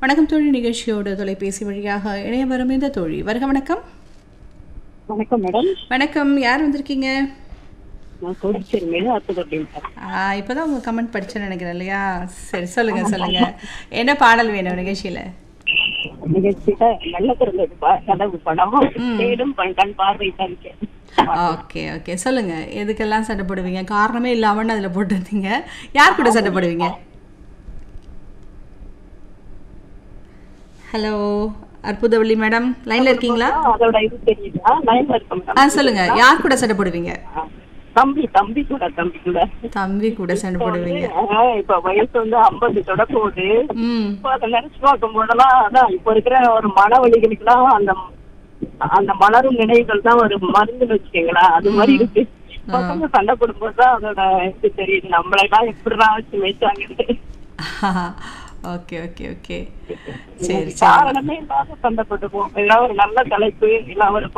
வணக்கம் தோழி நிகழ்ச்சியோட தொலைபேசி வழியாக இணைய வரும் இந்த தோழி வருக வணக்கம் வணக்கம் மேடம் வணக்கம் யார் வந்திருக்கீங்க நான் கோடிச்சேரி மேல அத்துக்கட்டிங்க ஆ, இப்பதான் உங்க கமெண்ட் படிச்சேன்னு நினைக்கிறேன் இல்லையா சரி சொல்லுங்க சொல்லுங்க என்ன பாடல் வேணும் நிகழ்ச்சியில நிகழ்ச்சியில நல்ல பிறந்தது பா- கனவு படம் தேடும் பண் கண் பார்வை தவிக்க ஓகே ஓகே சொல்லுங்க எதுக்கெல்லாம் சண்டை போடுவீங்க காரணமே இல்லாமன்னு அதுல போட்டிருந்தீங்க யார் கூட சண்டை போடுவீங்க ஹலோ அற்புதவள்ளி மேடம் லைன்ல இருக்கீங்களா அதோட இது தெரியுதா லைன்ல இருக்க மேடம் ஆ சொல்லுங்க யார் கூட சண்டை போடுவீங்க தம்பி தம்பி கூட தம்பி கூட தம்பி கூட சண்டை போடுவீங்க ஆ, இப்ப வயசு வந்து ஐம்பது தொட போகுது ம் இப்ப அதை நினைச்சு பார்க்கும் போதெல்லாம் அதான் இப்ப இருக்கிற ஒரு மனவழிகளுக்கெல்லாம் அந்த அந்த மலரும் நினைவுகள் தான் ஒரு மருந்துன்னு வச்சுக்கீங்களேன் அது மாதிரி இருக்கு பசங்க சண்டை போடும்போது தான் அதோட இது தெரியுது நம்மளெல்லாம் எப்படிதான் வச்சு வச்சாங்க ஓகே ஓகே ஓகே சரி சரி காரணமே இல்லாத சண்டை போட்டுப்போம் ஏதாவது ஒரு நல்ல தலைப்பு இல்ல ஒரு